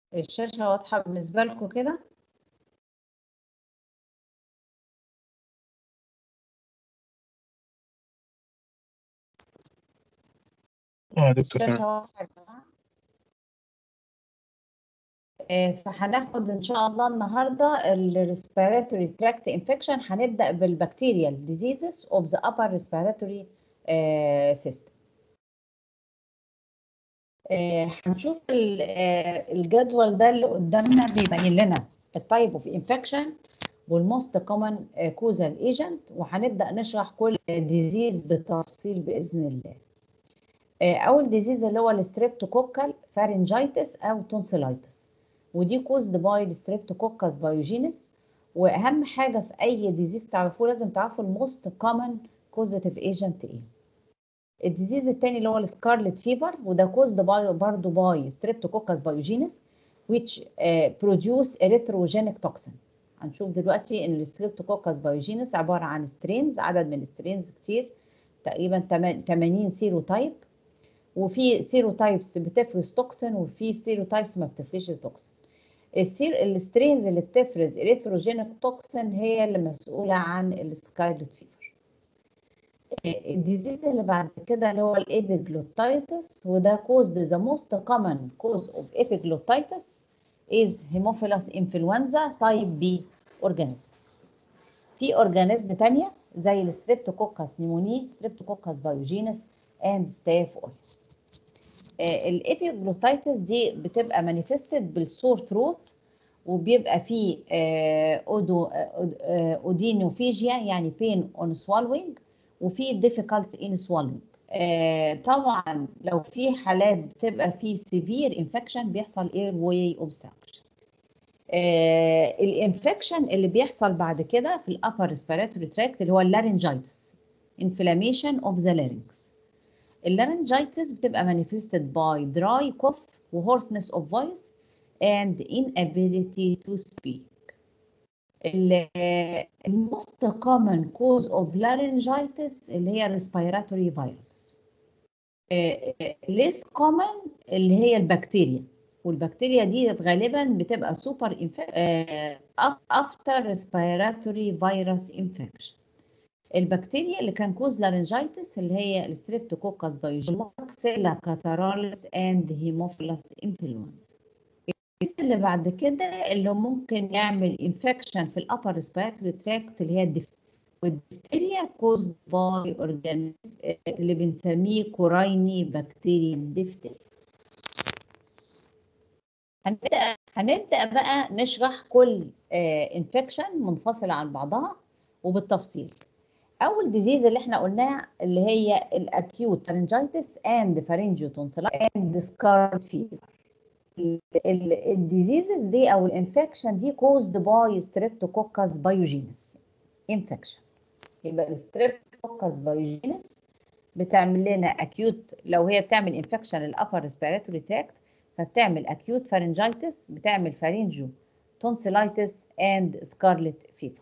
الشاشة واضحة بالنسبة لكم كده اه يا دكتور الشاشة تمام واضحة يا جماعة آه، فهناخد إن شاء الله النهاردة ال respiratory tract infection هنبدأ بالبكتيريال diseases of the upper respiratory آه، system آه، هنشوف ال- آه، الجدول ده اللي قدامنا بيبين لنا التايب اوف انفكشن والموست كومن كوزال ايجنت وهنبدا نشرح كل ديزيز بالتفصيل باذن الله آه، اول ديزيز اللي هو الستريبتوكوكال فارنجايتس او تونسيلايتس ودي كوزد باي الستريبتوكوكس بايوجينس واهم حاجه في اي ديزيز تعرفوه لازم تعرفوا الموست كومن كوزاتيف ايجنت ايه الديزيز التاني اللي هو السكارلت فيفر وده كوزد باي برضه باي ستريبتوكوكس بايوجينس which uh, produce erythrogenic toxin هنشوف دلوقتي ان الستريبتوكوكس بايوجينس عباره عن سترينز عدد من السترينز كتير تقريبا 80 سيرو تايب وفي سيرو تايبس بتفرز توكسين وفي سيرو تايبس ما بتفرزش توكسين السير السترينز اللي بتفرز اريثروجينيك توكسين هي اللي مسؤوله عن السكارلت فيفر الديزيز اللي بعد كده اللي هو الابيجلوتايتس وده كوزد ذا موست كومن كوز اوف ابيجلوتايتس از هيموفيلس انفلونزا تايب بي اورجانيزم في اورجانيزم تانية زي الستريبتوكوكس نيموني ستريبتوكوكس بايوجينس اند ستاف اوريس الابيجلوتايتس دي بتبقى مانيفستد بالسور ثروت وبيبقى فيه اودو اودينوفيجيا يعني بين اون سوالوينج وفي difficult in swallowing آه طبعا لو في حالات بتبقى في severe infection بيحصل airway obstruction آه الانفكشن اللي بيحصل بعد كده في الابر respiratory tract اللي هو اللارنجايتس inflammation of the larynx اللارنجايتس بتبقى manifested by dry cough و hoarseness of voice and inability to speak الموست common cause of laryngitis اللي هي respiratory viruses less common اللي هي البكتيريا والبكتيريا دي غالبا بتبقى super after respiratory virus infection البكتيريا اللي كان كوز لارنجايتس اللي هي الستريبتوكوكس بايوجينكسيلا كاتارالس اند هيموفيلس انفلونزا اللي بعد كده اللي ممكن يعمل انفكشن في الابر ريسبيراتوري تراكت اللي هي الدفتيريا والدفتيريا كوز باي اورجانيزم اللي بنسميه كورايني بكتيريا دفتيريا هنبدا هنبدا بقى نشرح كل انفكشن منفصله عن بعضها وبالتفصيل اول ديزيز اللي احنا قلناه اللي هي الاكيوت فارنجايتس اند فارنجيو تونسيلايتس اند سكار فيفر الديزيزز دي او الانفكشن دي كوزد باي ستريبتوكوكس بايوجينس انفكشن يبقى الستريبتوكوكس بايوجينس بتعمل لنا اكيوت لو هي بتعمل انفكشن الابر ريسبيراتوري تراكت فبتعمل اكيوت فارنجايتس بتعمل فارنجيو تونسيلايتس اند سكارلت فيفر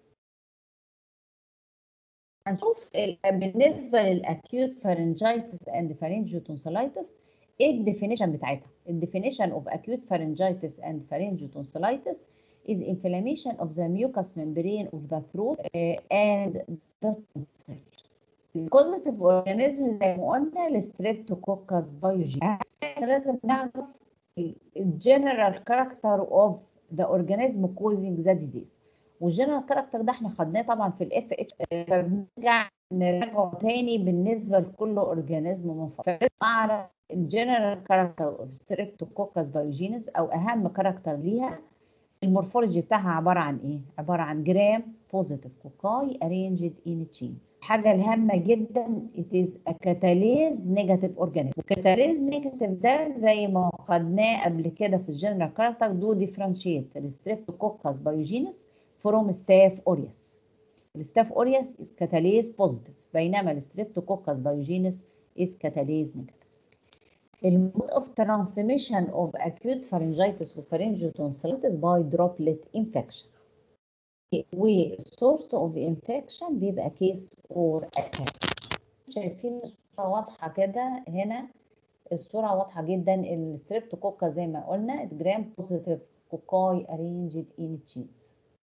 هنشوف بالنسبه للاكيوت فارنجايتس اند فارنجيو تونسيلايتس ايه الديفينيشن بتاعتها الديفينيشن of acute pharyngitis and pharyngotonsillitis is inflammation of the mucous membrane of the throat uh, and the tonsil الكوزيتيف اورجانيزم زي ما قلنا الستريبتوكوكس بايوجين لازم نعرف الجنرال كاركتر اوف ذا اورجانيزم كوزنج ذا ديزيز والجنرال كاركتر ده احنا خدناه طبعا في الاف اتش فبنرجع نراجعه تاني بالنسبه لكل اورجانيزم منفصل اعرف الجنرال كاركتر اوف ستريبتوكوكس بايوجينس او اهم كاركتر ليها المورفولوجي بتاعها عباره عن ايه عباره عن جرام بوزيتيف كوكاي ارينجد ان تشينز الحاجه الهامه جدا it is a catalase negative organism والكاتاليز نيجاتيف ده زي ما خدناه قبل كده في الجنرال كاركتر دو ديفرنشيت الستريبتوكوكس بايوجينس فروم ستاف اوريوس الستاف اوريوس is catalase positive بينما الستريبتوكوكس بايوجينس is catalase negative المود of transmission of acute pharyngitis و pharyngotonsillitis by droplet infection و source of infection بيبقى case or attack شايفين الصورة واضحة كده هنا الصورة واضحة جدا الستريبتوكوكا زي ما قلنا جرام بوزيتيف كوكاي arranged in cheese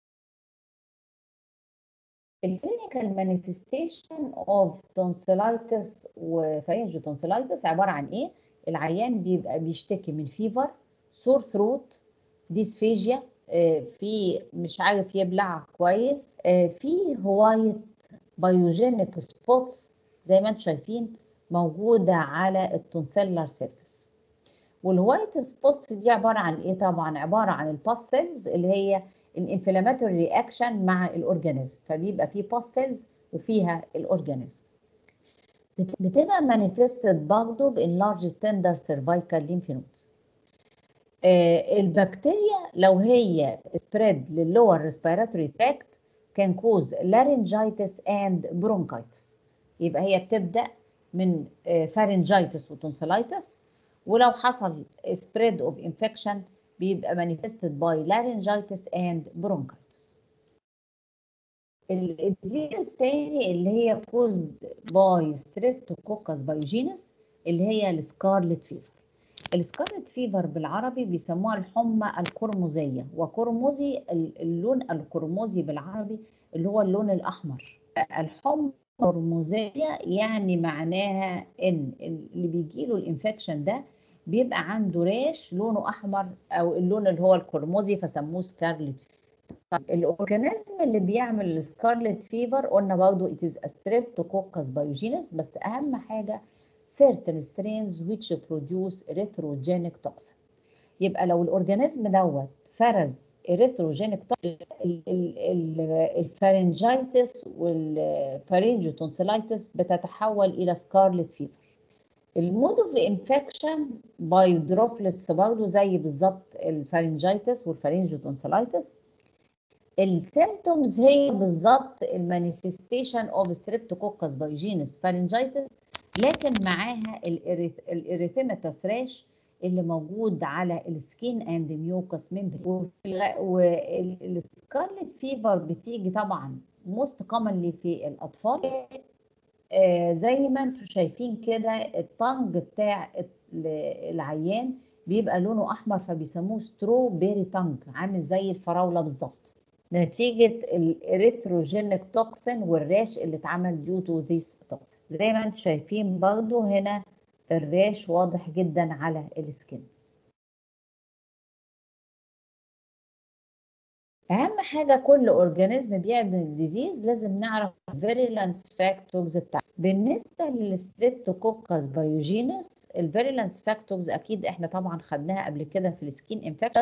الكلينيكال مانيفستيشن اوف تونسيلايتس وفرنج تونسيلايتس عباره عن ايه؟ العيان بيبقى بيشتكي من فيفر سور ثروت ديسفيجيا في مش عارف يبلع كويس في هوايت بايوجينيك سبوتس زي ما انتم شايفين موجوده على التونسيلر سيرفيس والوايت سبوتس دي عباره عن ايه طبعا عباره عن الباس سيلز اللي هي الانفلاماتوري رياكشن مع الاورجانيزم فبيبقى في باس سيلز وفيها الاورجانيزم بتبقى مانيفستد برضه بانلارج تندر سيرفايكال ليمف نودز البكتيريا لو هي سبريد لللور ريسبيراتوري تراكت كان كوز لارنجايتس اند برونكايتس يبقى هي بتبدا من فارنجايتس وتونسيلايتس ولو حصل spread of infection بيبقى manifested by laryngitis and bronchitis. الديزيز الثاني اللي هي caused by streptococcus pyogenes اللي هي السكارلت فيفر. السكارلت فيفر بالعربي بيسموها الحمى القرمزيه وقرمزي اللون القرمزي بالعربي اللي هو اللون الاحمر. الحمى القرمزيه يعني معناها ان اللي بيجي له الانفكشن ده بيبقى عنده ريش لونه احمر او اللون اللي هو القرمزي فسموه سكارلت طب الاورجانيزم اللي بيعمل السكارلت فيفر قلنا برضه it is a streptococcus pyogenes بس اهم حاجه certain strains which produce erythrogenic toxin يبقى لو الاورجانيزم دوت فرز اريثروجينيك الفارنجايتس والفارنجوتونسيلايتس بتتحول الى سكارلت فيفر المود اوف انفكشن باي دروبلتس برضه زي بالظبط الفارنجايتس والفارنجوتونسيلايتس السيمتومز هي بالظبط المانيفستيشن اوف ستريبتوكوكس بايوجينس فارنجايتس لكن معاها الاريثيماتس راش اللي موجود على السكين اند ميوكس ميمبرين والسكارلت فيفر بتيجي طبعا موست كومنلي في الاطفال آه زي ما انتم شايفين كده الطنج بتاع العيان بيبقى لونه احمر فبيسموه سترو بيري تانج عامل زي الفراوله بالظبط نتيجه الاريثروجينيك توكسين والراش اللي اتعمل ديو تو ذيس توكسين زي ما انتم شايفين برضو هنا الراش واضح جدا على السكين اهم حاجه كل اورجانيزم بيعمل الديزيز لازم نعرف الفيريلانس فاكتورز بتاعته بالنسبه للستريبتوكوكس بايوجينس الفيريلانس فاكتورز اكيد احنا طبعا خدناها قبل كده في السكين انفكشن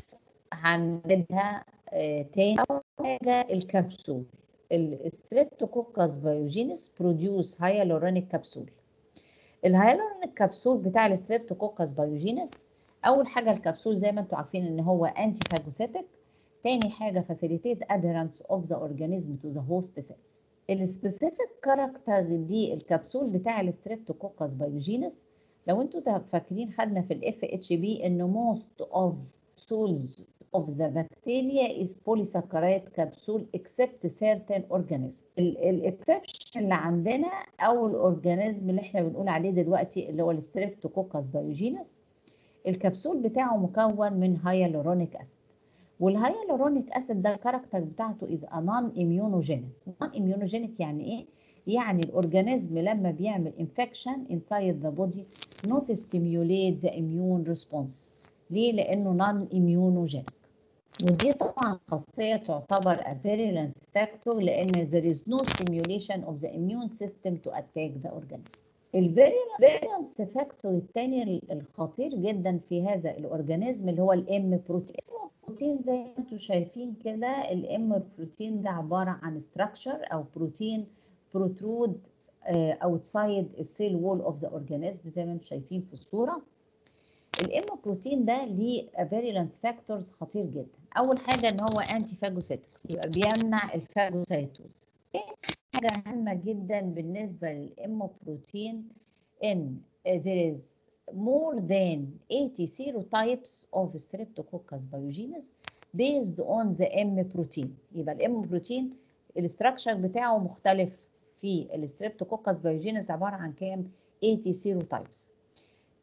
هنعيدها آه تاني اول حاجه الكبسول الستريبتوكوكس بايوجينس بروديوس هايالورونيك كبسول الهايالورونيك كبسول بتاع الستريبتوكوكس بايوجينس اول حاجه الكبسول زي ما انتم عارفين ان هو انتي فاجوسيتك تاني حاجه facilitate adherence of the organism to the host cells السبيسيفيك كاركتر دي الكبسول بتاع الستريبتوكوكس بايوجينس لو انتوا فاكرين خدنا في الاف اتش بي ان most of souls of the bacteria is polysaccharide capsule except certain organism الاكسبشن اللي عندنا او الاورجانيزم اللي احنا بنقول عليه دلوقتي اللي هو الستريبتوكوكس بايوجينس الكبسول بتاعه مكون من هايالورونيك اسيد والهايالورونيك اسيد ده الكاركتر بتاعته از نون اميونوجينيك نون اميونوجينيك يعني ايه يعني الاورجانيزم لما بيعمل انفكشن انسايد ذا بودي نوت ستيميوليت ذا اميون ريسبونس ليه لانه نون اميونوجينيك ودي طبعا خاصيه تعتبر a virulence factor لان there is no stimulation of the immune system to attack the organism الفيريلانس فاكتور الثاني الخطير جدا في هذا الاورجانيزم اللي هو الام بروتين البروتين زي ما انتم شايفين كده الام بروتين ده عباره عن ستراكشر او بروتين بروترود اوتسايد السيل وول اوف ذا اورجانيزم زي ما انتم شايفين في الصوره الام بروتين ده ليه فيريلانس فاكتورز خطير جدا اول حاجه ان هو انتي فاجوسيتكس يبقى بيمنع الفاجوسيتوز حاجه هامه جدا بالنسبه للام بروتين ان there is more than 80 serotypes of streptococcus pyogenes based on the M protein يبقى الام بروتين الاستراكشر بتاعه مختلف في الستريبتوكوكس بايوجينس عباره عن كام 80 serotypes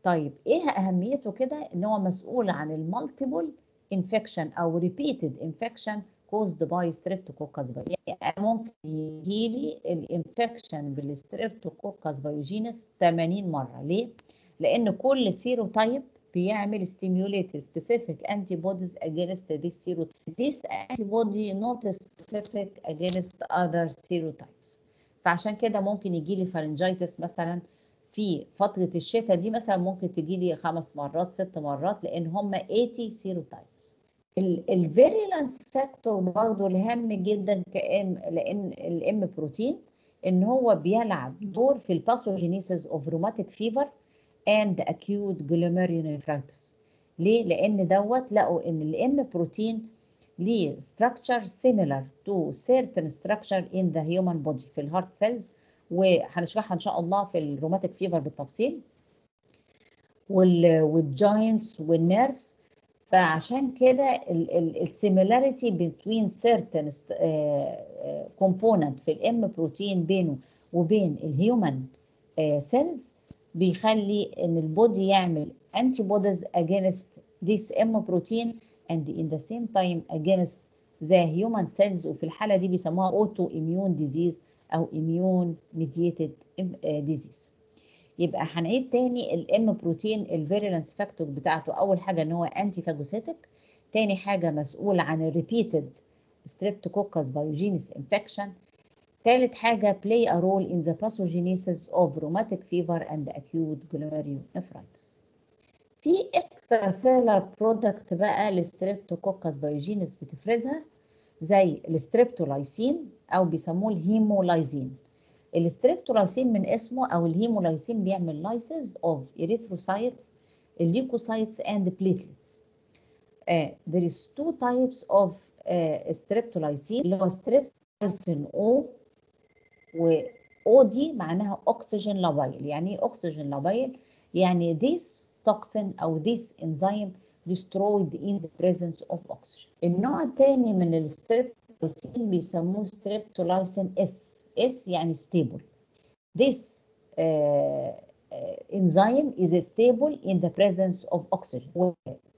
طيب ايه اهميته كده ان هو مسؤول عن المالتيبل انفكشن او ريبيتد انفكشن caused by streptococcus pyogenes يعني ممكن يجي لي الانفكشن بالستريبتوكوكس بايوجينس 80 مره ليه لان كل سيروتايب بيعمل stimulate specific antibodies against this serotype. This antibody not specific against other serotypes. فعشان كده ممكن يجي لي فارنجايتس مثلا في فترة الشتاء دي مثلا ممكن تجي لي خمس مرات ست مرات لأن هم 80 سيروتايبس. الفيريلانس فاكتور برضه الهام جدا كام لأن الام بروتين إن هو بيلعب دور في الباثوجينيسيس اوف روماتيك فيفر and acute glomerulonephritis ليه؟ لأن دوت لقوا إن الام بروتين ليه structure similar to certain structure in the human body في الهارت سيلز وهنشرحها إن شاء الله في الروماتيك فيفر بالتفصيل وال والجوينتس والنيرفز فعشان كده السيميلاريتي بين certain component في الام بروتين بينه وبين الهيومن سيلز بيخلي ان البودي يعمل antibodies against this M protein and in the same time against the human cells وفي الحالة دي بيسموها auto immune disease أو immune mediated disease يبقى هنعيد تاني الام بروتين الفيريلانس فاكتور بتاعته أول حاجة إن هو أنتي فاجوسيتك تاني حاجة مسؤول عن الريبيتد streptococcus pyogenes infection ثالث حاجة play a role in the pathogenesis of rheumatic fever and acute glomerulonephritis. في extracellular product بقى للستريبتوكوكس بايوجينس بتفرزها زي الستريبتولايسين أو بيسموه الهيمولايزين. الستريبتولايسين من اسمه أو الهيمولايسين بيعمل lysis of erythrocytes, leukocytes and platelets. Uh, there is two types of uh, streptolysin اللي هو streptolysin O و O دي معناها oxygen labile يعني ايه oxygen labile يعني this toxin أو this enzyme destroyed in the presence of oxygen النوع الثاني من الستريبتولايسين بيسموه streptolysin S S يعني stable this uh, uh, enzyme is stable in the presence of oxygen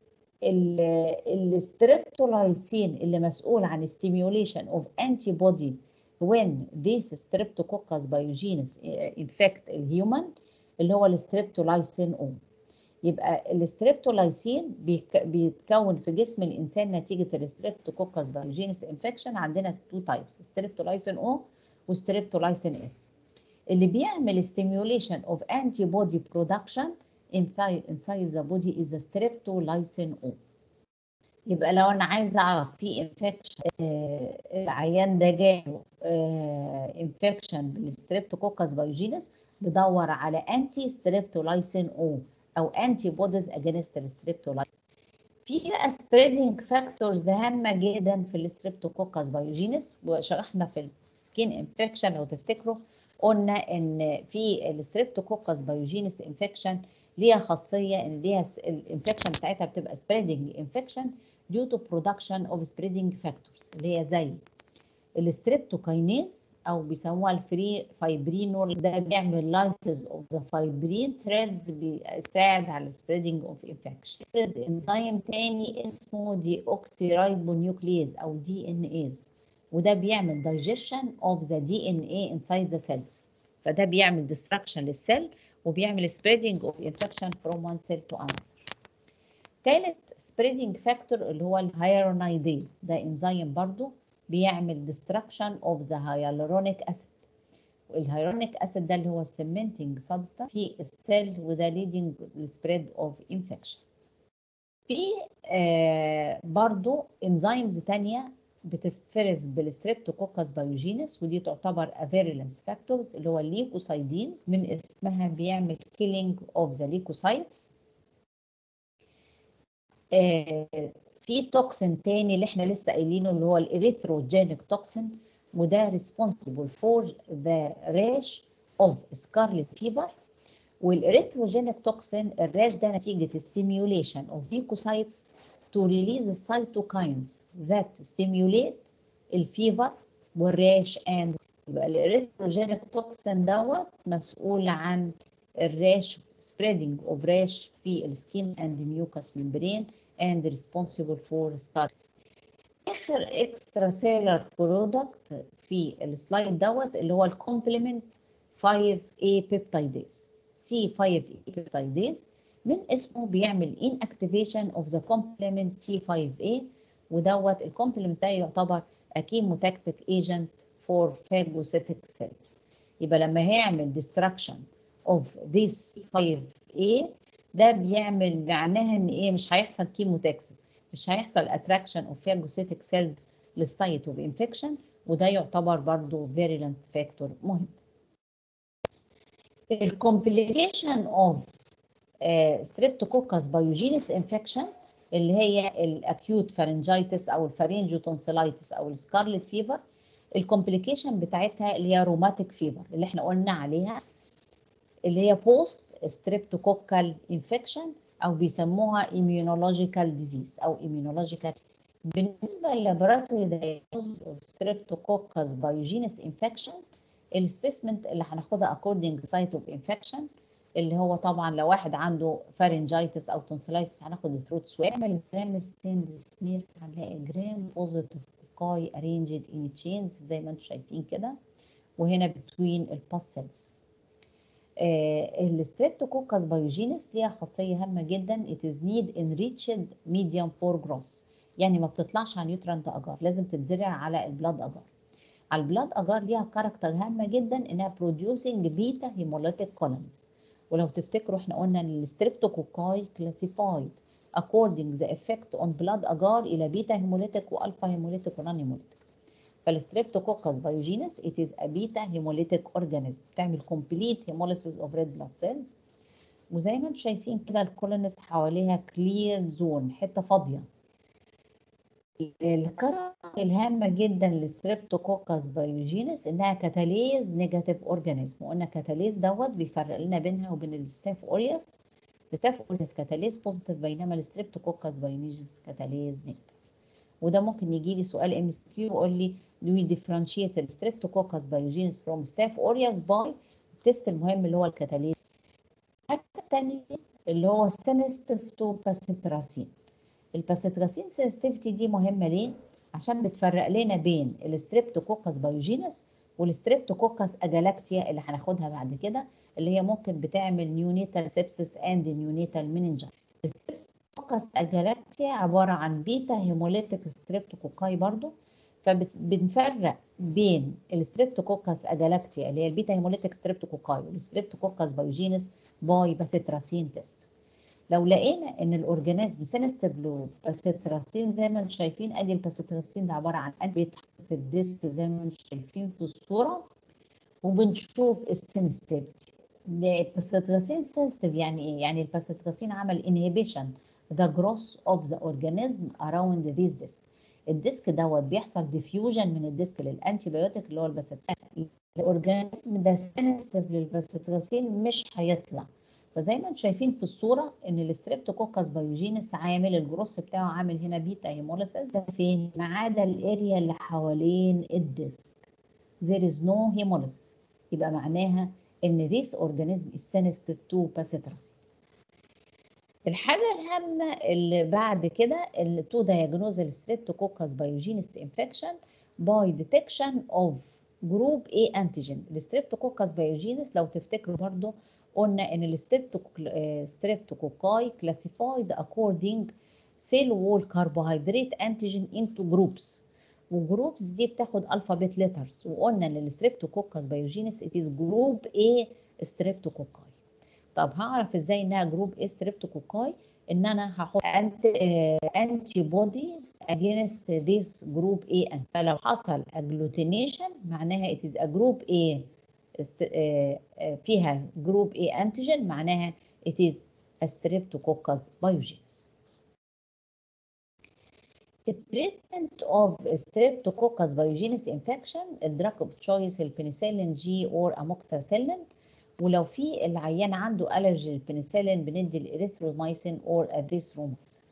الستريبتولايسين اللي مسؤول عن stimulation of antibody when this streptococcus pyogenes infect الهيومن اللي هو الستريبتولايسين O يبقى الستريبتولايسين بيتكون في جسم الانسان نتيجه الستريبتوكوكس بايوجينس انفكشن عندنا تو تايبس ستريبتولايسين او وستريبتولايسين اس اللي بيعمل stimulation of antibody production inside inside the body is the streptolysin O يبقى لو انا عايزه اعرف في انفكشن آه العيان ده جاله آه انفكشن بالستريبتوكوكس بايوجينس بدور على انتي ستريبتولايسين او او انتي بوديز اجينست الستريبتولايسين في بقى سبريدنج فاكتورز هامه جدا في الستريبتوكوكس بايوجينس وشرحنا في السكين انفكشن لو تفتكروا قلنا ان في الستريبتوكوكس بايوجينس انفكشن ليها خاصيه ان ليها الانفكشن بتاعتها بتبقى سبريدنج انفكشن due to production of spreading factors اللي هي زي الستريبتوكاينيز او بيسموها الفري فايبرينول ده بيعمل لايسز اوف ذا فايبرين ثريدز بيساعد على السبريدنج اوف انفكشن انزيم تاني اسمه دي اوكسيرايبونيوكليز او دي ان ايز وده بيعمل digestion of the DNA inside the cells فده بيعمل destruction للسيل وبيعمل spreading of infection from one cell to another ثالث spreading factor اللي هو الهيرونايديز ده انزيم برضو بيعمل destruction of the hyaluronic acid والهيرونيك اسيد ده اللي هو cementing substance في السيل وده leading spread of infection في آه برضو انزيمز تانية بتفرز بالستريبتوكوكس بايوجينس ودي تعتبر افيريلنس فاكتورز اللي هو الليكوسايدين من اسمها بيعمل كيلينج اوف ذا ليكوسايتس في توكسين تاني اللي احنا لسه قايلينه اللي هو الاريثروجينيك توكسين وده responsible for the rash of scarlet fever والاريثروجينيك توكسين الراش ده نتيجة stimulation of leukocytes to release the cytokines that stimulate الفيفر والراش and يبقى الاريثروجينيك توكسين دوت مسؤول عن الراش spreading of rash في السكين and mucous membrane and responsible for scar اخر اكسترا سيلر برودكت في السلايد دوت اللي هو الكومبلمنت 5A بيبتايديز C5A بيبتايديز من اسمه بيعمل inactivation of the complement C5A ودوت الكومبلمنت ده يعتبر كيموتاكتيك ايجنت فور phagocytic cells يبقى لما هيعمل destruction of this C5A ده بيعمل معناها ان ايه مش هيحصل كيموتاكسس مش هيحصل اتراكشن اوف phagocytic cells للسايت اوف انفكشن وده يعتبر برضو virulent فاكتور مهم الكومبليكيشن اوف ستريبتوكوكس بايوجينيس انفكشن اللي هي الاكيوت فارنجايتس او الفارنجو تونسيلايتس او السكارلت فيفر الكومبليكيشن بتاعتها اللي هي روماتيك فيفر اللي احنا قلنا عليها اللي هي بوست ستريبتوكوكال انفكشن او بيسموها immunological disease او immunological بالنسبه للابوراتوري دايجنوز اوف ستريبتوكوكس بايوجينيس انفكشن السبيسمنت اللي هناخدها according site of infection اللي هو طبعا لو واحد عنده فارنجايتس او تونسيلايتس هناخد الثروت سواب نعمل جرام ستيند سمير هنلاقي جرام بوزيتيف كوكاي ارينجد ان تشينز زي ما انتم شايفين كده وهنا بتوين الباسلز الستريبتوكوكس بايوجينيس ليها خاصيه هامه جدا it is need enriched medium for growth يعني ما بتطلعش على نيوترانت اجار لازم تتزرع على البلاد اجار على البلاد اجار ليها كاركتر هامه جدا انها producing بيتا هيموليتيك كولونيز ولو تفتكروا احنا قلنا ان الستريبتوكوكاي كلاسيفايد according the effect on blood agar الى بيتا هيموليتيك والفا هيموليتيك ونون هيموليتيك فالستريبتوكوكس بايوجينس it is a beta hemolytic organism بتعمل complete hemolysis of red blood cells وزي ما انتم شايفين كده الكولونيز حواليها كلير زون حته فاضيه الكاركتر الهامة جدا للستريبتوكوكس بايوجينس انها كاتاليز نيجاتيف اورجانيزم وقلنا كاتاليز دوت بيفرق لنا بينها وبين الستاف اوريوس الستاف اوريوس كاتاليز بوزيتيف بينما الستريبتوكوكس بايوجينس كاتاليز نيجاتيف وده ممكن يجي لي سؤال ام اس كيو يقول لي do we differentiate the streptococcus pyogenes from staph aureus by التست المهم اللي هو الكاتاليز الحاجة الثانية اللي هو sensitive to باسيتراسين الباسيتراسين سنسيتيفيتي دي مهمة ليه؟ عشان بتفرق لنا بين الستريبتوكوكس بايوجينس والستريبتوكوكس اجالاكتيا اللي هناخدها بعد كده اللي هي ممكن بتعمل نيونيتال سيبسس اند نيونيتال مينينجا الستريبتوكوكس اجالاكتيا عبارة عن بيتا هيموليتيك ستريبتوكوكاي برضو فبنفرق بين الستريبتوكوكس اجالاكتيا اللي هي البيتا هيموليتيك ستريبتوكوكاي والستريبتوكوكس بايوجينس باي باسيتراسين تيست لو لقينا ان الاورجانيزم سينستيف باسيتراسين زي ما انتم شايفين ادي الباسيتراسين ده عباره عن قلب بيتحط في الديسك زي ما انتم شايفين في الصوره وبنشوف السنستيفيتي الباسيتراسين سنستيف يعني ايه؟ يعني الباسيتراسين عمل انهبيشن ذا جروث اوف ذا اورجانيزم اراوند ذيس ديسك الديسك دوت بيحصل ديفيوجن من الديسك للانتي بايوتيك اللي هو الباسيتراسين الاورجانيزم ده سنستيف للباسيتراسين مش هيطلع فزي ما انتم شايفين في الصوره ان الستريبتوكوكس بايوجينس عامل الجروس بتاعه عامل هنا بيتا هيموليسيس فين ما عدا الاريا اللي حوالين الديسك there is no hemolysis يبقى معناها ان this organism is sensitive to باسيتراسين الحاجة الهامة اللي بعد كده اللي تو diagnose الستريبتوكوكس بايوجينس انفكشن by detection of جروب A antigen الستريبتوكوكس بايوجينس لو تفتكروا برضو قلنا ان الستريبتوكوكاي classified according cell wall carbohydrate antigen into groups وجروبس دي بتاخد الفابت ليترز وقلنا ان الستريبتوكوكس بايوجينس it is جروب A ستريبتوكوكاي طب هعرف ازاي انها جروب A ستريبتوكوكاي ان انا هحط انتي بودي against this group A فلو حصل agglutination معناها it is a group A فيها جروب A انتيجين معناها it is a streptococcus pyogenes. The treatment of streptococcus pyogenes infection الدراج اوف تشويس البنسلين جي اور اموكساسيلين ولو في العيان عنده الرجي للبنسلين بندي الاريثرومايسين اور اذيثرومايسين.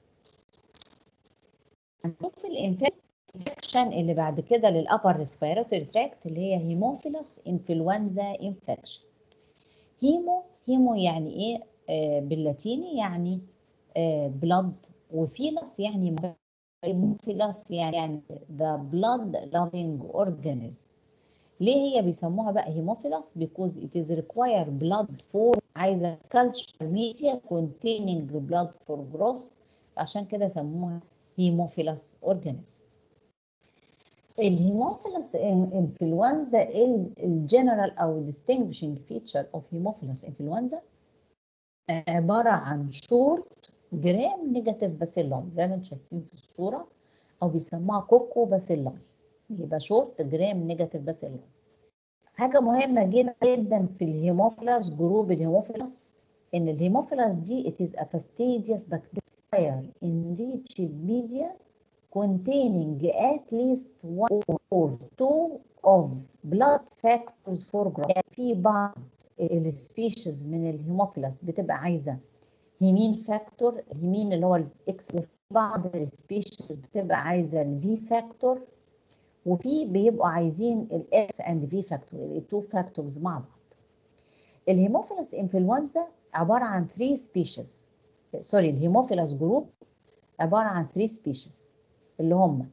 هنشوف الانفكشن اللي بعد كده للابر ريسبيراتوري تراكت اللي هي هيموفيلس انفلونزا انفكشن هيمو هيمو يعني ايه آه، باللاتيني يعني بلاد وفيلس يعني هيموفيلس يعني يعني the blood loving organism ليه هي بيسموها بقى هيموفيلس because it is require blood for عايزه culture media containing blood for growth عشان كده سموها هيموفيلس organism الهيموفيلس انفلونزا الجنرال او distinguishing feature of hemophilus influenza عباره عن شورت جرام نيجاتيف باسيلاي زي ما انتم شايفين في الصوره او بيسموها كوكو باسيلاي يبقى شورت جرام نيجاتيف باسيلاي حاجه مهمه جدا جدا في الهيموفيلس جروب الهيموفيلس ان الهيموفيلس دي it is a fastidious bacteria enriched media containing at least one or two of blood factors for growth يعني في بعض السبيشيز من الهيموفيلس بتبقى عايزه هيمين فاكتور الهيمين اللي هو الاكس بعض السبيشيز بتبقى عايزه الفي فاكتور وفي بيبقوا عايزين الاكس اند في فاكتور التو فاكتورز مع بعض الهيموفيلس انفلونزا عباره عن 3 سبيشيز سوري الهيموفيلس جروب عباره عن 3 سبيشيز اللي هم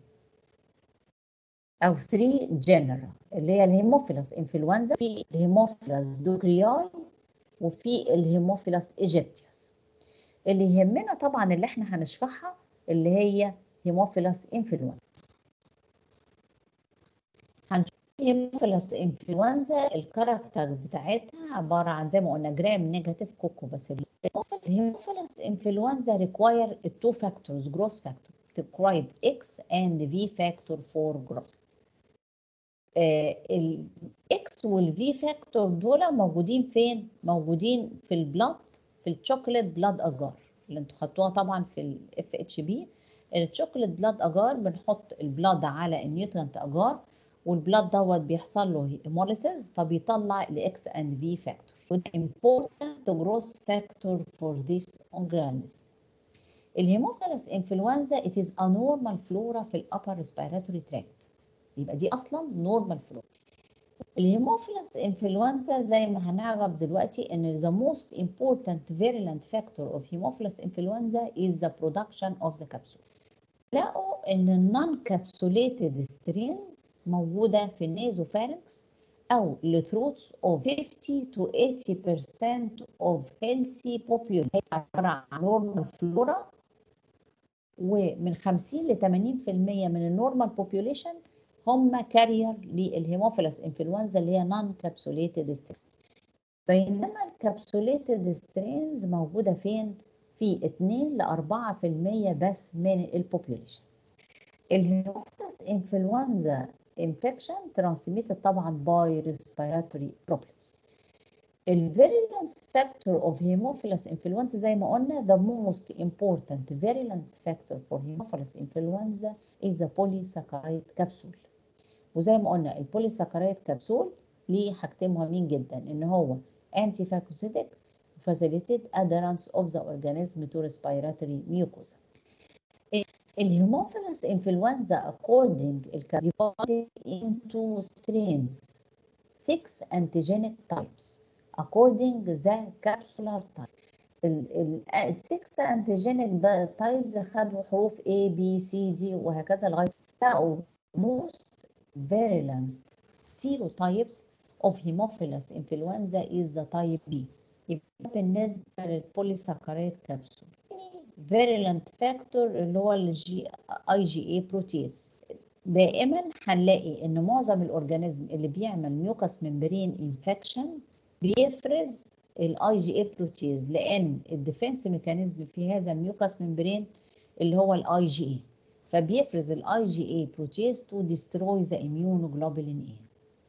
او 3 جنرا اللي هي الهيموفيلس انفلونزا في الهيموفيلس دوكرياي وفي الهيموفيلس ايجيبتيوس اللي يهمنا طبعا اللي احنا هنشرحها اللي هي هيموفيلس انفلونزا هنشوف هيموفيلس انفلونزا الكاركتر بتاعتها عباره عن زي ما قلنا جرام نيجاتيف كوكو بس الهيموفيلس انفلونزا ريكواير التو فاكتورز جروث فاكتور required X and V factor for growth. ال X وال V factor دول موجودين فين؟ موجودين في البلاد في الشوكليت بلاد اجار اللي انتوا خدتوها طبعا في ال FHB الشوكليت بلاد اجار بنحط البلاد على النيوترنت اجار والبلاد دوت بيحصل له هيموليسيس فبيطلع ال X and V factor. وده important growth factor for this organism. الهيموفيلس انفلونزا it is a normal flora في الابر ريسبيراتوري تراكت يبقى دي اصلا نورمال فلورا الهيموفيلس انفلونزا زي ما هنعرف دلوقتي ان the most important virulent factor of hemophilus influenza is the production of the capsule لقوا ان النون كابسوليتد سترينز موجوده في النيزوفارنكس او الثروتس of 50 to 80% of healthy population عباره عن نورمال فلورا ومن 50 ل 80% من النورمال بوبيوليشن هم كارير للهيموفيلس انفلونزا اللي هي نون كابسوليتد سترين بينما الكابسوليتد سترينز موجوده فين؟ في 2 ل 4% بس من البوبيوليشن الهيموفيلس انفلونزا انفكشن ترانسميتد طبعا باي ريسبيراتوري droplets الفيريلانس فاكتور اوف هيموفيلس انفلونزا زي ما قلنا the most important virulence factor for hemophilus influenza is the polysaccharide capsule وزي ما قلنا البوليساكرايد كبسول ليه حاجتين مهمين جدا ان هو anti phagocytic facilitate adherence of the organism to respiratory mucosa الهيموفيلس انفلونزا according divided into strains six antigenic types according the capsular type ال 6 antigenic types خدوا حروف A B C D وهكذا لغايه لقوا most virulent serotype of hemophilus influenza is the type B يبقى بالنسبه للبوليساكرايد كبسول virulent factor اللي هو الجي اي جي اي بروتيز دائما هنلاقي ان معظم الاورجانيزم اللي بيعمل ميوكاس ممبرين انفكشن بيفرز الاي جي اي بروتيز لان الديفنس ميكانيزم في هذا الميوكاس ممبرين اللي هو الاي جي اي فبيفرز الاي جي اي بروتيز تو ديستروي ذا immunoglobulin اي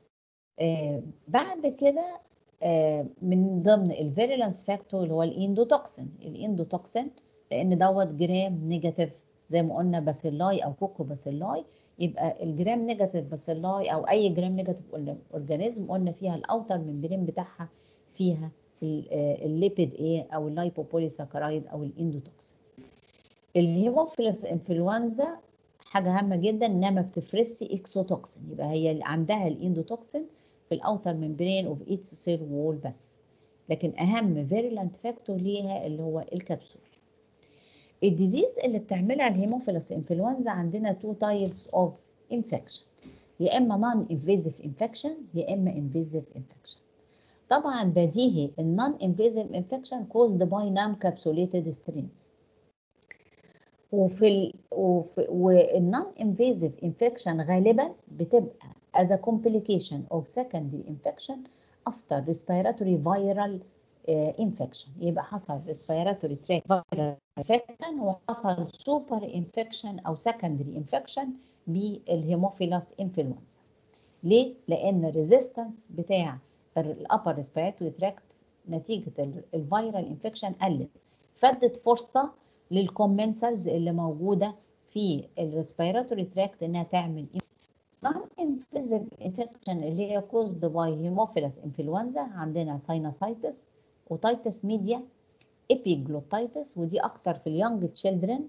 آه بعد كده آه من ضمن الفيريلانس فاكتور اللي هو الاندوتوكسين الاندوتوكسين لان دوت جرام نيجاتيف زي ما قلنا باسيلاي او كوكو باسيلاي يبقى الجرام نيجاتيف باسيلاي او اي جرام نيجاتيف اورجانيزم قلنا فيها الاوتر ممبرين بتاعها فيها الليبيد ايه او اللايبوبوليساكرايد او الاندوتوكسين الهيموفيلس انفلونزا حاجه هامه جدا انها ما بتفرزش اكسوتوكسين يبقى هي عندها الاندوتوكسين في الاوتر ممبرين اوف ايتس سيل وول بس لكن اهم فيرولنت فاكتور ليها اللي هو الكبسول الديزيز اللي بتعملها الهيموفيلس انفلونزا عندنا تو تايبس اوف انفكشن يا اما نون انفيزيف انفكشن يا اما انفيزيف انفكشن طبعا بديهي النون انفيزيف انفكشن كوزد باي نون كابسوليتد سترينز وفي ال... وفي والنون انفيزيف انفكشن غالبا بتبقى as a complication of secondary infection after respiratory viral uh, infection يبقى حصل respiratory tract viral infection وحصل super infection او secondary infection بالهيموفيلاس انفلونزا ليه؟ لان الريزيستنس بتاع الابر ريسبيراتوري تراكت نتيجه الفيرال انفكشن قلت فدت فرصه للكومنسلز اللي موجوده في الريسبيراتوري تراكت انها تعمل نون انفيزيف انفكشن اللي هي كوزد باي هيموفيلس انفلونزا عندنا ساينوسايتس اوتايتس ميديا ايبيجلوتايتس ودي اكتر في اليونج تشيلدرن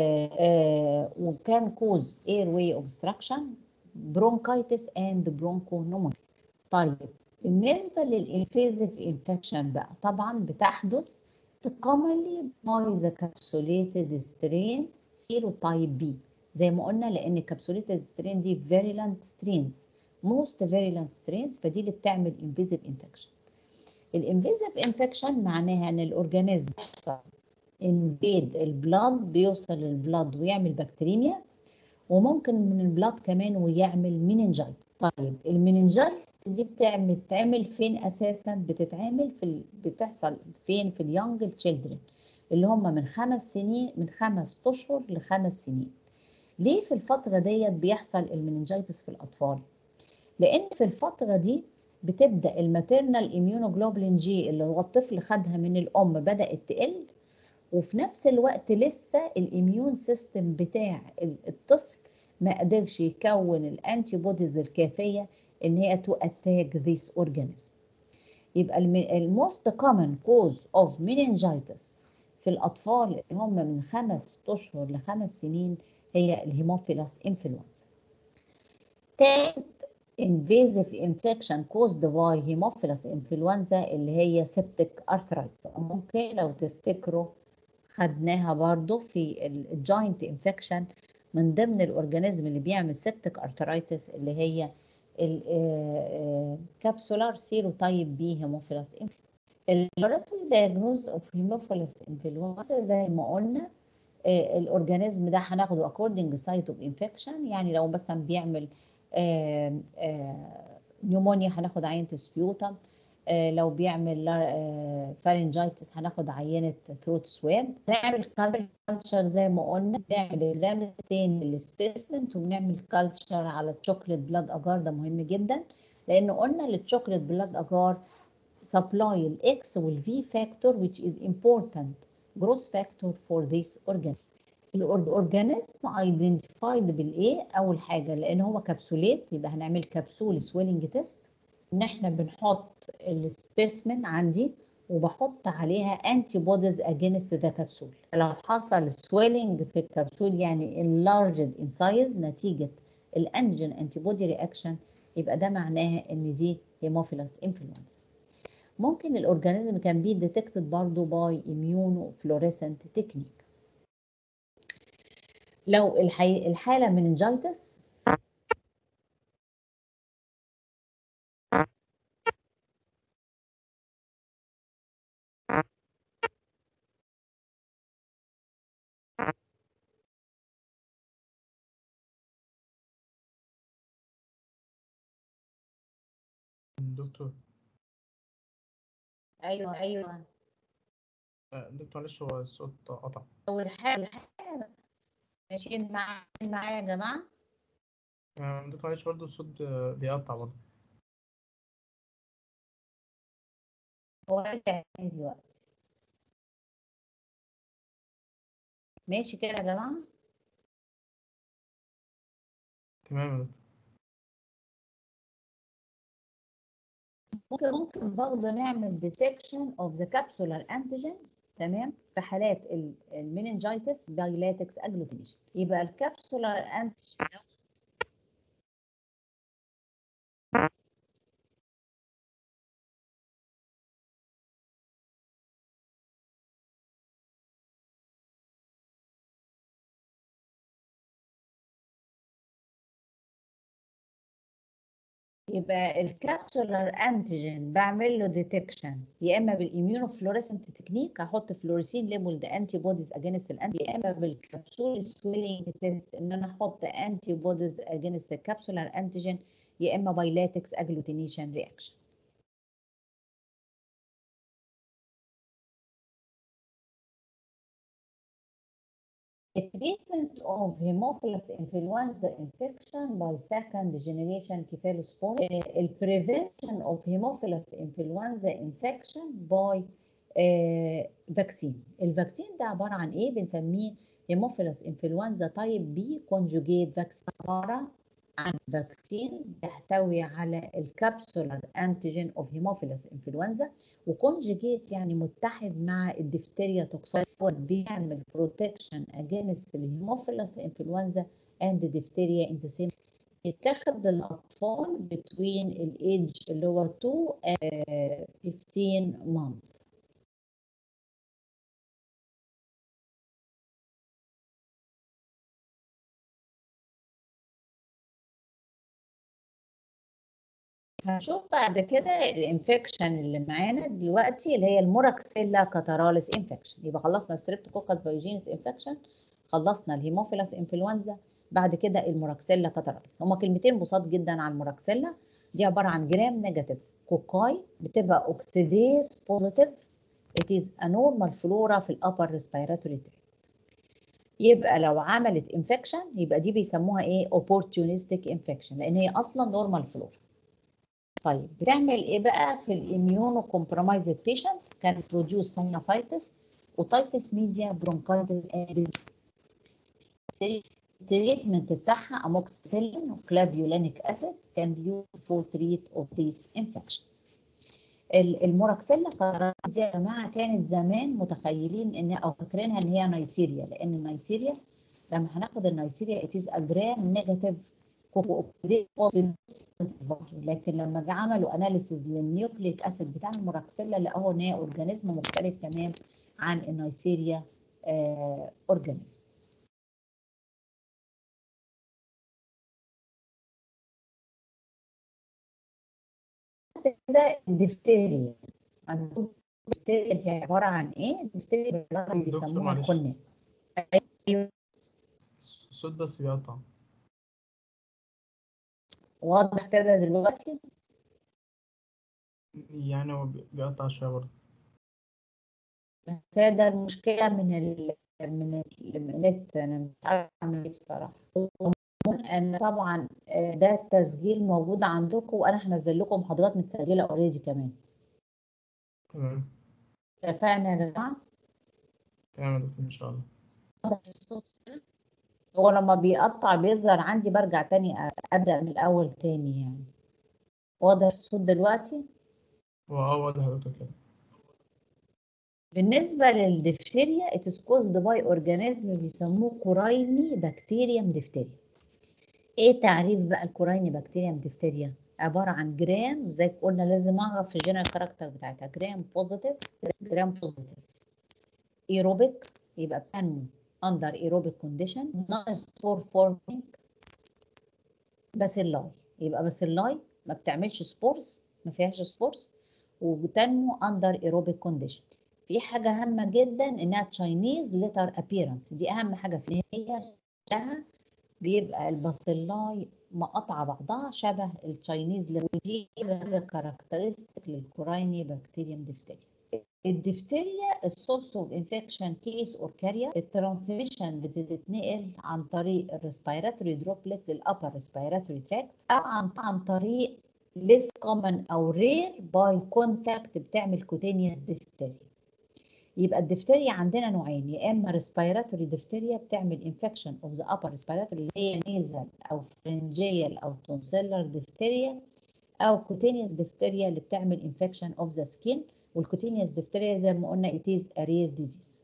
وكان كوز اير واي اوبستراكشن برونكايتس اند برونكونومونيا طيب بالنسبه للانفيزيف انفكشن بقى طبعا بتحدث commonly by the capsulated strain serotype B زي ما قلنا لان الكابسوليتد سترين دي virulent strains most virulent strains فدي اللي بتعمل invasive infection الانفيزيف انفكشن معناها ان الاورجانيزم بيحصل انفيد البلاد بيوصل البلاد ويعمل بكتيريميا وممكن من البلاد كمان ويعمل مينينجايت طيب المينينجايت دي بتعمل بتتعمل فين اساسا بتتعمل في ال... بتحصل فين في اليونج تشيلدرن اللي هم من خمس سنين من خمس اشهر لخمس سنين ليه في الفتره ديت بيحصل المينينجايتس في الاطفال لان في الفتره دي بتبدا الماتيرنال اميونوجلوبولين جي اللي هو الطفل خدها من الام بدات تقل وفي نفس الوقت لسه الاميون سيستم بتاع الطفل ما قدرش يكون الانتي بوديز الكافيه ان هي تو اتاك ذيس اورجانيزم يبقى الموست كومن كوز اوف meningitis في الاطفال اللي هم من خمس اشهر لخمس سنين هي الهيموفيلس انفلونزا تالت invasive infection caused by hemophilus influenza اللي هي septic arthritis ممكن لو تفتكروا خدناها برضو في الجوينت انفكشن من ضمن الاورجانيزم اللي بيعمل سيبتك ارترايتس اللي هي الكابسولار سيروتايب بي هيموفيلس اللابوراتوري دايجنوز اوف هيموفيلس انفلونزا زي ما قلنا الاورجانيزم ده هناخده according سايت اوف انفكشن يعني لو مثلا بيعمل نيومونيا هناخد عينه سبيوتم لو بيعمل فارنجايتس هناخد عينه ثروت سواب نعمل كالتشر زي ما قلنا نعمل الرامستين للسبيسمنت وبنعمل كالتشر على الشوكليت بلاد اجار ده مهم جدا لان قلنا الشوكليت بلاد اجار سبلاي الاكس والفي فاكتور which is important growth factor for this organism الاورجانيزم ايدنتيفايد بالايه اول حاجه لان هو كبسولات يبقى هنعمل كبسول سويلنج تيست ان احنا بنحط السبيسمن عندي وبحط عليها انتي بوديز اجينست ذا كبسول لو حصل سويلنج في الكبسول يعني enlarged in size نتيجه الانجين انتي بودي رياكشن يبقى ده معناها ان دي هيموفيلس انفلونزا ممكن الاورجانيزم كان بي ديتكتد برضه باي اميونو فلوريسنت تكنيك لو الحي... الحاله مننجايتس دكتور ايوه ايوه آه، دكتور معلش هو الصوت قطع لو الحاله الحاله ماشيين معايا معايا يا جماعه آه، دكتور معلش برضه الصوت آه، بيقطع برضه هو رجع تاني دلوقتي ماشي كده يا جماعه تمام يا دكتور ممكن ممكن برضه نعمل detection of the capsular antigen تمام في حالات المينينجايتس بايلاتكس اجلوتينيشن يبقى الكابسولار انتيجين يبقى الكابسولار انتيجين بعمل له ديتكشن يا اما بالاميونوفلوريسنت تكنيك هحط فلوريسين ليبل ده انتي بوديز اجينست الانتي يا اما بالكبسول سويلينج تيست ان انا احط انتي بوديز اجينست الكابسولار انتيجين يا اما بايلاتكس اجلوتينيشن رياكشن The treatment of Haemophilus influenza infection by second generation cephalosporin uh, the prevention of Haemophilus influenza infection by uh, vaccine الفاكسين ده عبارة عن ايه بنسميه Haemophilus influenza type B conjugate vaccine عبارة عن فاكسين يحتوي على الكابسولار انتيجين اوف هيموفيلس انفلونزا وكونجيجيت يعني متحد مع الدفتيريا توكسين بيعمل بروتكشن اجينست الهيموفيلس انفلونزا اند ديفتيريا ان ذا سيم يتاخد للاطفال بتوين الايدج اللي هو 2 uh, 15 month هنشوف بعد كده الانفكشن اللي معانا دلوقتي اللي هي الموراكسيلا كاتاراليس انفكشن يبقى خلصنا الستريبتوكوكس بايوجينيس انفكشن خلصنا الهيموفيلاس انفلونزا بعد كده الموراكسيلا كاتاراليس هما كلمتين بساط جدا عن الموراكسيلا دي عباره عن جرام نيجاتيف كوكاي بتبقى اوكسيديز بوزيتيف it is a normal flora في الابر ريسبيراتوري tract يبقى لو عملت انفكشن يبقى دي بيسموها ايه opportunistic انفكشن لان هي اصلا نورمال فلورا طيب بتعمل ايه بقى في الاميونو كومبرومايزد بيشنت كان بروديوس ساينوسايتس وتايتس ميديا برونكايتس التريتمنت بتاعها اموكسيسيلين وكلافيولانيك اسيد كان يوز فور تريت اوف ذيس انفكشنز الموراكسيلا دي يا جماعه كانت زمان متخيلين ان او فاكرينها ان هي نيسيريا لان النيسيريا لما هناخد النيسيريا اتيز اجرام نيجاتيف لكن لما جه عملوا اناليسيز للنيوكليك اسيد بتاع الموراكسيلا لقوه ان هي اورجانيزم مختلف تمام عن النيسيريا آه اورجانيزم كده الدفتيريا الدفتيريا دي عباره عن ايه؟ الدفتيريا باللغه بيسموها معلش. الكنه ايوه الصوت بس بيقطع واضح كده دلوقتي يعني هو بي- بيقطع شوية برضه بس هي ده المشكلة من ال من ال- من النت أنا مش عارفة أعمل إيه بصراحة أن طبعا آه، ده التسجيل موجود عندكم وأنا هنزل لكم محاضرات متسجلة أوريدي كمان تمام اتفقنا يا جماعة؟ تمام يا دكتور إن شاء الله واضح الصوت كده؟ هو لما بيقطع بيظهر عندي برجع تاني أ- أبدأ من الأول تاني يعني واضح الصوت دلوقتي؟ هو اه واضح يا دكتور كده بالنسبة للدفتيريا it is caused by organism بيسموه كورايني بكتيريم دفتيريا ايه تعريف بقى الكورايني بكتيريم دفتيريا عبارة عن جرام زي ما قلنا لازم اعرف الجنرال كاركتر بتاعتها جرام بوزيتيف جرام بوزيتيف ايروبيك يبقى بتنمو under aerobic condition non spore forming باسيلاي يبقى باسيلاي ما بتعملش سبورز ما فيهاش سبورز وبتنمو under aerobic condition في حاجة هامة جدا إنها تشاينيز ليتر appearance دي أهم حاجة في هي شبهها بيبقى الباسيلاي مقاطعة بعضها شبه التشاينيز ودي كاركترستيك للكورايني بكتيريم ديفتيريا الدفتيريا السورس اوف انفكشن كيس اور كارير الترانسميشن بتتنقل عن طريق الريسبيراتوري دروبلت للابر ريسبيراتوري تراكت او عن عن طريق ليس كومن او رير باي كونتاكت بتعمل كوتينيوس ديفتيريا يبقى الدفتيريا عندنا نوعين يا اما ريسبيراتوري دفتيريا بتعمل انفكشن اوف ذا ابر ريسبيراتوري اللي هي نيزل او فرنجيال او تونسيلر دفتيريا او كوتينيوس دفتيريا اللي بتعمل انفكشن اوف ذا سكين والكوتينيوس دفتيريا زي ما قلنا it is a rare disease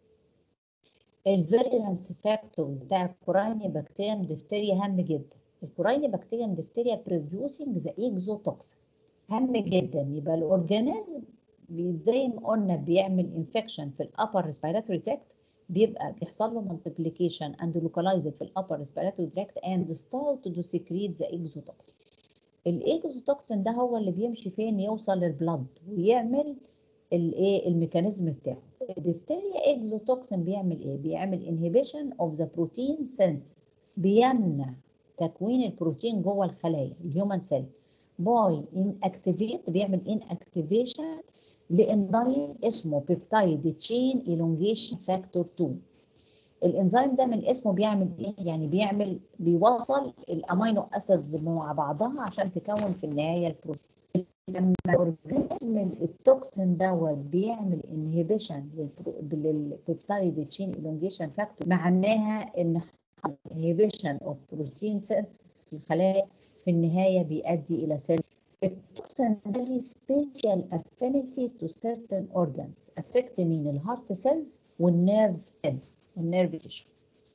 الفيرولنس فاكتور بتاع الكورايني بكتيريم دفتيريا هام جدا الكورايني بكتيريم دفتيريا producing ذا اكزوتوكسين هام جدا يبقى الاورجانيزم بي- زي ما قلنا بيعمل انفكشن في الابر ريسبيراتوري تراكت بيبقى بيحصل له multiplication and localized في الابر ريسبيراتوري تراكت and start to secrete the exotoxin الاكزوتوكسين ده هو اللي بيمشي فين يوصل للبلد ويعمل الايه الميكانيزم بتاعه الدفتيريا اكزوتوكسين بيعمل ايه بيعمل انهبيشن اوف ذا بروتين سينس بيمنع تكوين البروتين جوه الخلايا الهيومن سيل باي ان اكتيفيت بيعمل ان اكتيفيشن لانزيم اسمه بيبتايد تشين الونجيشن فاكتور 2 الانزيم ده من اسمه بيعمل ايه يعني بيعمل بيوصل الامينو اسيدز مع بعضها عشان تكون في النهايه البروتين لما الاورجانيزم التوكسين دوت بيعمل انهبيشن للبيبتايد تشين الونجيشن فاكتور معناها ان inhibition of protein synthesis في الخلايا في النهاية بيؤدي إلى سيل التوكسين very special affinity to certain organs affect مين الهارت سيلز والنيرف سيلز والنيرف تيشو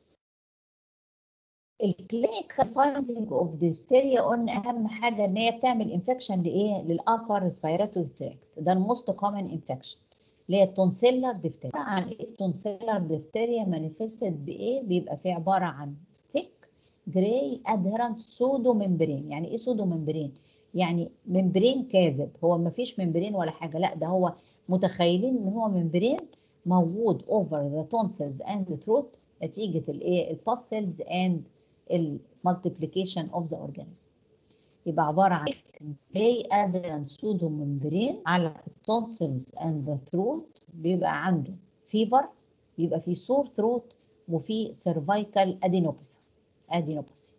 الكلينيكال فايندينج اوف ديفتيريا قلنا اهم حاجه ان هي بتعمل انفكشن لايه للابر ريسبيراتوري تراكت ده الموست كومن انفكشن اللي هي التونسيلر ديفتيريا عن ايه التونسيلر ديفتيريا مانيفستد بايه بيبقى فيه عباره عن ثيك جراي ادهرنت سودو ممبرين يعني ايه سودو ممبرين يعني ممبرين كاذب هو ما فيش ممبرين ولا حاجه لا ده هو متخيلين ان هو ممبرين موجود over the tonsils and the throat نتيجه الايه الباسلز and المالتيبليكيشن اوف ذا اورجانيزم يبقى عباره عن جاي ادريان سودو ممبرين على التونسلز اند ذا ثروت بيبقى عنده فيبر بيبقى فيه سور ثروت وفي سيرفايكال ادينوباثي ادينوباثي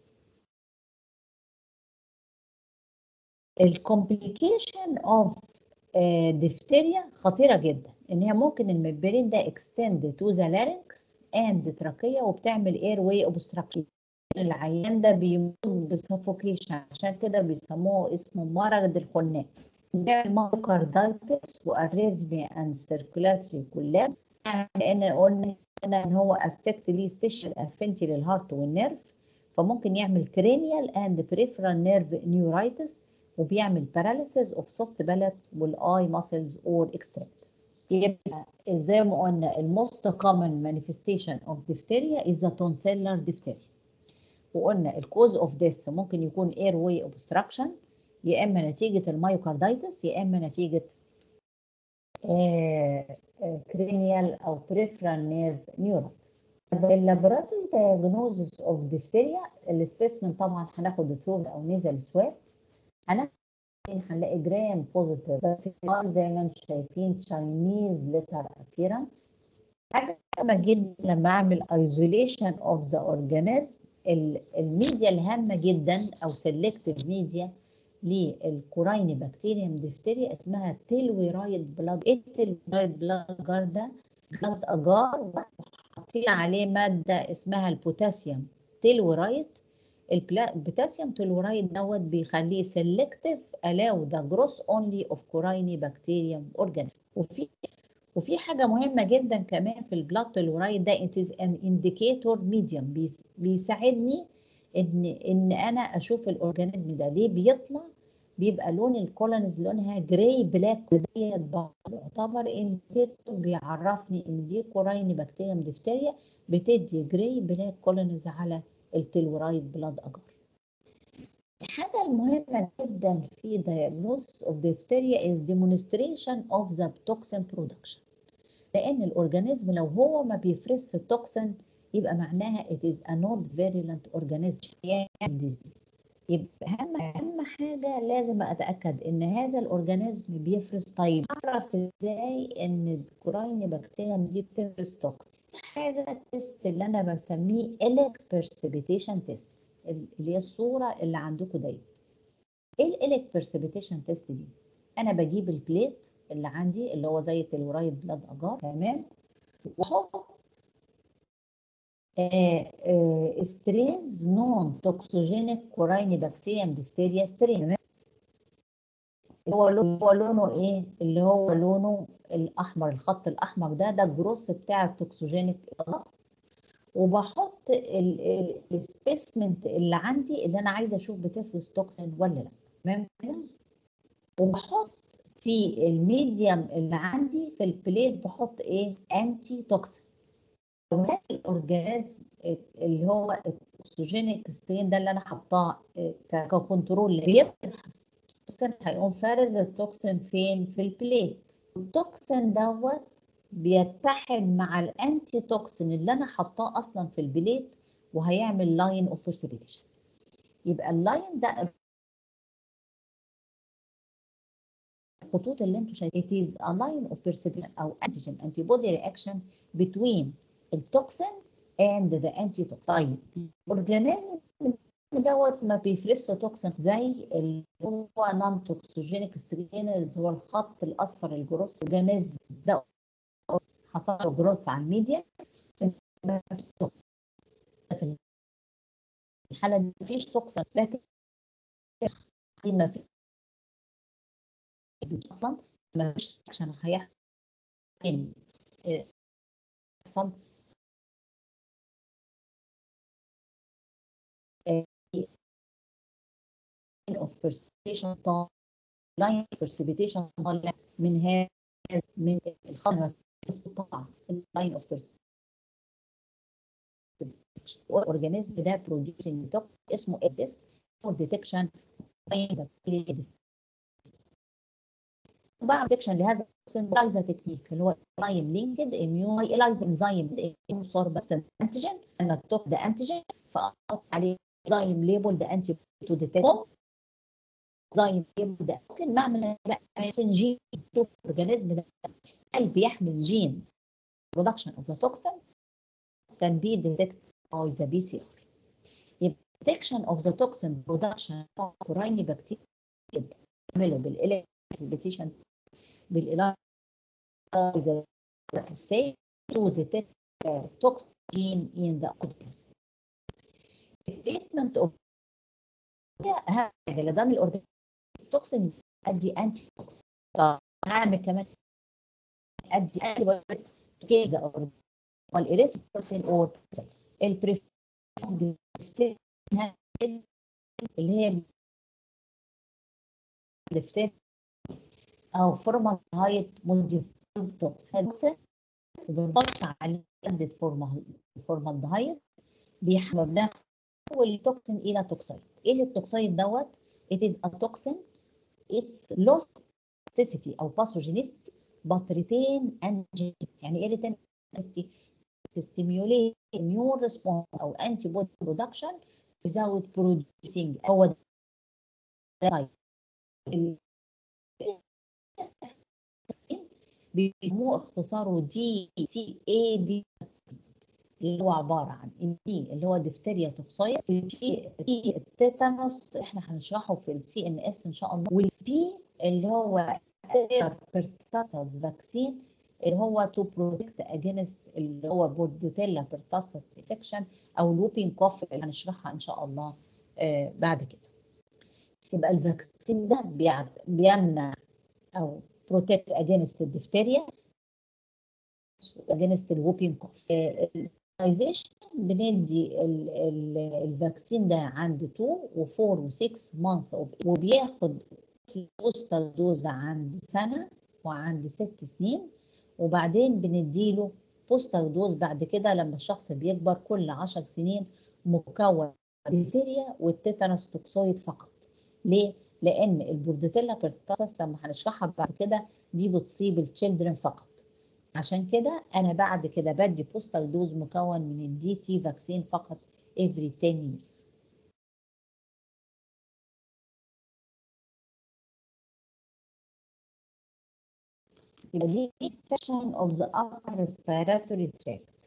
الكومبليكيشن اوف ديفتيريا خطيره جدا ان هي ممكن الممبرين ده اكستند تو ذا لارynx اند تراكيه وبتعمل اير واي اوبستراكشن العيان ده بيموت بسفوكيشن عشان كده بيسموه اسمه مرض الخناق بيعمل مايوكاردايتس واريزميا اند سيركولاتري كولاب لان قلنا ان هو افكت ليه سبيشال افنتي للهارت والنيرف فممكن يعمل كرينيال اند بريفرال نيرف نيورايتس وبيعمل باراليسيس اوف سوفت بالت والاي ماسلز اور اكستريمتس يبقى زي ما قلنا الموست كومن مانيفستيشن اوف ديفتيريا از تونسيلر ديفتيريا وقلنا الكوز اوف ديس ممكن يكون اير واي اوبستراكشن يا اما نتيجه المايوكاردايتس يا اما نتيجه كرينيال او بريفرال نيرف نيورايتس اللابوراتوري دايجنوزس اوف ديفتيريا السبيسمن طبعا هناخد ثروت او نيزل سواب هناخد هنلاقي جرام بوزيتيف بس زي ما انتم شايفين تشاينيز ليتر ابييرنس حاجه مهمه جدا لما اعمل ايزوليشن اوف ذا اورجانيزم الميديا الهامه جدا او سيلكتيف ميديا للكورايني بكتيريوم ديفتيريا اسمها تيلويرايد بلاد ايه التيلويرايد بلاد اجار ده بلاد اجار حاطين عليه ماده اسمها البوتاسيوم تيلويرايد البوتاسيوم تيلورايد دوت بيخليه سيلكتيف الاو ذا جروس اونلي اوف كورايني بكتيريوم اورجانيزم وفي وفي حاجه مهمه جدا كمان في البلاد تيلورايد ده it is an indicator medium بيساعدني ان ان انا اشوف الاورجانيزم ده ليه بيطلع بيبقى لون الكولونز لونها جراي بلاك ديت يعتبر انديكيتور بيعرفني ان دي كورايني بكتيريوم ديفتيريا بتدي جراي بلاك كولونز على التيلورايد بلاد اجار الحاجة المهمة جدا في diagnosis of diphtheria is demonstration of the toxin production لأن الأورجانيزم لو هو ما بيفرزش التوكسين يبقى معناها it is a not virulent organism يعني disease يبقى أهم أهم حاجة لازم أتأكد إن هذا الأورجانيزم بيفرز طيب أعرف إزاي إن الكورايني بكتيريا دي بتفرز توكسين حاجة التست اللي أنا بسميه إليك برسبيتيشن تيست اللي هي الصورة اللي عندكم ديت ايه الاليك برسبيتيشن تيست دي انا بجيب البليت اللي عندي اللي هو زي التلورايد بلاد اجار تمام واحط سترينز نون توكسوجينيك كورايني بكتيريم ديفتيريا سترين هو هو لونه ايه اللي هو لونه الاحمر الخط الاحمر ده ده الجروس بتاع التوكسوجينيك خلاص وبحط السبيسمنت اللي عندي اللي انا عايزه اشوف بتفرز توكسين ولا لا تمام كده وبحط في الميديم اللي عندي في البليت بحط ايه انتي توكسين لو الاورجانيزم اللي هو توكسوجينيك ستين ده اللي انا حاطاه آه، ك- ككنترول بيبحث التوكسين هيقوم فارز التوكسين فين في البليت التوكسين دوت بيتحد مع الانتي توكسين اللي انا حاطاه اصلا في البليت وهيعمل لاين اوف برسبيتيشن يبقى اللاين ده الخطوط اللي انتم شايفين it is a line of perception او antigen antibody reaction between التوكسين and the antitoxin طيب الاورجانيزم دوت ما بيفرزش توكسين زي اللي هو نون توكسوجينيك سترين اللي هو الخط الاصفر الجروس اورجانيزم ده حصل له جروث على الميديا في الحاله دي مفيش توكسين لكن ما في اصلا ما فيش عشان هيحصل يحصل of precipitation طالع line precipitation طالع من هذا من الخمر طالع line of precipitation الاورجانيزم ده producing توكس اسمه EDIS for detection of bacteria وبعمل ديتكشن لهذا الإلايزا تكنيك اللي هو لاين لينكد اميون إلايزا انزيم سوربكسن انتيجين انا التوك ده انتيجين فاحط عليه انزيم ليبل ده انتي تو ديتكت انزيم ليبل ده ممكن نعمل جين شوف الاورجانيزم ده هل بيحمل جين برودكشن اوف ذا توكسين can be detected by the PCR يبقى detection of the toxin production of foreign bacteria نعمله بالإلكتريشن بالإلايزا assay to detect uh, toxin in the organism. Treatment of حاجة اللي دام الأورجانيزم التوكسين أدي أنتي توكسين هعمل كمان أدي أنتي كيزا والإريثروسين أور البريف اللي هي دفتر او فورمالهايد موديفايد توكس هذا بنضغط عليه مادة فورمالدهايد بيحولنا التوكسين الى توكسيد ايه التوكسيد دوت it is a toxin it's lost toxicity او pathogenicity but retain antigen يعني ايه retain antigen stimulate immune response او antibody production without producing هو ده بيسموه اختصاره دي تي اي بي اللي هو عباره عن دي اللي هو دفتيريا توكسايد في التيتانوس احنا هنشرحه في السي ان اس ان شاء الله والبي اللي هو بيرتاسس فاكسين اللي هو تو بروتكت اجينست اللي هو بوردوتيلا بيرتاسس انفكشن او لوبين كوف اللي هنشرحها ان شاء الله آه بعد كده يبقى الفاكسين ده بيمنع او بروتكت اجينست الدفتيريا اجينست الوبين كوف الاميونايزيشن بندي الفاكسين ده عند 2 و4 و6 مانث وبياخد بوستر دوز عند سنه وعند ست سنين وبعدين بنديله بوستر دوز بعد كده لما الشخص بيكبر كل 10 سنين مكون الدفتيريا والتيتانوس توكسويد فقط ليه؟ لان البورديتيلا بيرتاسس لما هنشرحها بعد كده دي بتصيب التشيلدرن فقط عشان كده انا بعد كده بدي بوستال دوز مكون من الدي تي فاكسين فقط every 10 years يبقى دي infection of the upper respiratory tract